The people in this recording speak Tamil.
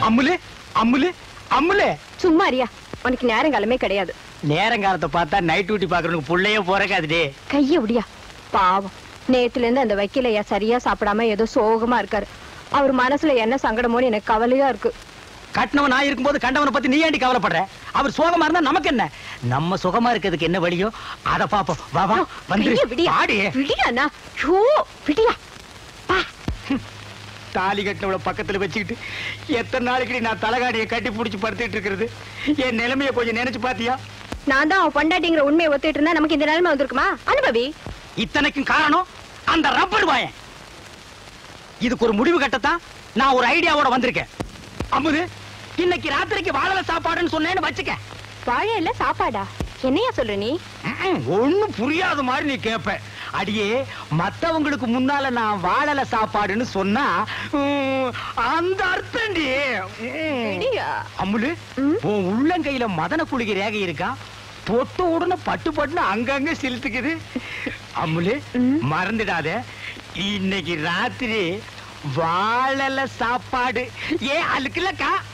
அம்முலு அம்முலு அம்முலு சும்மா அறியா உனக்கு நேரங்காலமே கிடையாது நேரங்காலத்தை பார்த்தா நைட் டியூட்டி பாக்குறவனுக்கு புள்ளையே போறக்காதுடே கைய விடியா பாவம் நேத்துல இருந்து அந்த வக்கீலையா சரியா சாப்பிடாம ஏதோ சோகமா இருக்காரு அவர் மனசுல என்ன சங்கடமோன்னு எனக்கு கவலையா இருக்கு கட்டினவன் நான் இருக்கும்போது கண்டவனை பத்தி நீ ஏண்டி கவலைப்படுற அவர் சோகமா இருந்தா நமக்கு என்ன நம்ம சுகமா இருக்கிறதுக்கு என்ன வழியோ அத பாப்போம் வா வா வந்துரு கைய விடியா ஆடி விடியா அண்ணா ஐயோ விடியா தாலி கட்டினவள பக்கத்துல வச்சுக்கிட்டு எத்தனை நாளைக்கு நான் தலகாடியை கட்டி புடிச்சு படுத்துட்டு இருக்கிறது என் நிலைமைய கொஞ்சம் நினைச்சு பாத்தியா நான் தான் அவன் பொண்டாட்டிங்கிற உண்மையை ஒத்துட்டு இருந்தா நமக்கு இந்த நிலைமை வந்திருக்குமா அனுபவி இத்தனைக்கும் காரணம் அந்த ரப்பர் வாயன் இதுக்கு ஒரு முடிவு கட்டத்தான் நான் ஒரு ஐடியாவோட வந்திருக்கேன் அமுது இன்னைக்கு ராத்திரிக்கு வாழல சாப்பாடுன்னு சொன்னேன்னு வச்சுக்க வாழை இல்ல சாப்பாடா என்னையா சொல்ற நீ ஒண்ணும் புரியாத மாதிரி நீ கேப்ப அடியே மத்தவங்களுக்கு முன்னால நான் வாழல சாப்பாடுன்னு சொன்னா உம், அந்த அர்த்தம்டி உம். விடியா அம்முலு ம்? உன் உள்ளங்கையில மதன குளிகை ரேகை இருக்கா தொட்ட உடனே பட்டு பட்டுன்னு அங்கங்க சிலுத்துக்குது அம்முலு ம்? மறந்துடாத இன்னைக்கு ராத்திரி வாழல சாப்பாடு ஏ அழுக்குலக்கா